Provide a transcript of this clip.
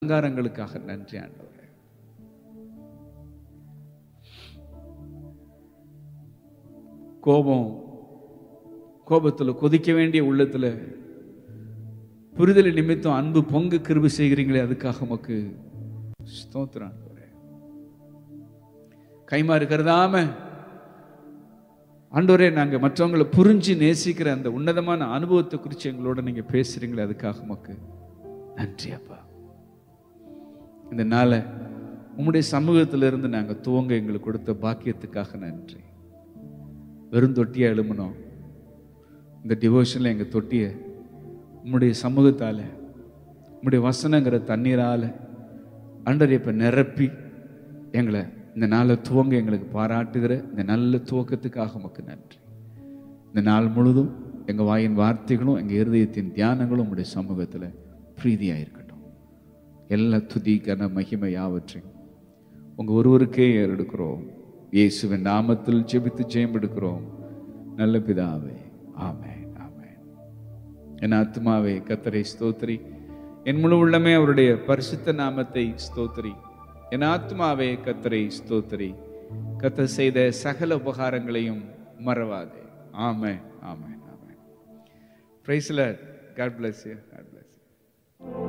அலங்காரங்களுக்காக நன்றி ஆண்டவரே கோபம் கோபத்துல கொதிக்க வேண்டிய உள்ளத்துல புரிதல் நிமித்தம் அன்பு பொங்கு கிருபி செய்கிறீங்களே அதுக்காக உமக்கு ஸ்தோத்திரம் ஆண்டவரே கைமாறு கருதாம ஆண்டவரே நாங்க மற்றவங்களை புரிஞ்சு நேசிக்கிற அந்த உன்னதமான அனுபவத்தை குறித்து எங்களோட நீங்க பேசுறீங்களே அதுக்காக உமக்கு நன்றி அப்பா இந்த நாளை உம்முடைய சமூகத்திலிருந்து நாங்க துவங்க எங்களுக்கு கொடுத்த பாக்கியத்துக்காக நன்றி வெறும் தொட்டியா எழுமணும் இந்த டிவோஷனில் எங்கள் தொட்டியை உம்முடைய சமூகத்தால் உம்முடைய வசனங்கிற தண்ணீரால் அண்டர் இப்போ நிரப்பி எங்களை இந்த நாளை துவங்க எங்களுக்கு பாராட்டுகிற இந்த நல்ல துவக்கத்துக்காக உமக்கு நன்றி இந்த நாள் முழுதும் எங்கள் வாயின் வார்த்தைகளும் எங்கள் இருதயத்தின் தியானங்களும் உம்முடைய சமூகத்தில் பிரீதியாக இருக்கட்டும் எல்லா துதி கன மகிமை யாவற்றையும் உங்கள் ஒருவருக்கே ஏறெடுக்கிறோம் இயேசுவின் நாமத்தில் ஜெபித்து ஜெயம் எடுக்கிறோம் நல்ல பிதாவே ஆமென் ஆமென் என் ஆத்மாவே கத்தரை ஸ்தோத்திரி என் முழு உள்ளமே அவருடைய பரிசுத்த நாமத்தை ஸ்தோத்திரி என் ஆத்மாவே கத்தரை ஸ்தோத்திரி கத்தர் செய்த சகல உபகாரங்களையும் மறவாதே ஆமென் ஆமென் ஆமென் பிரைஸ்ல God bless you God plus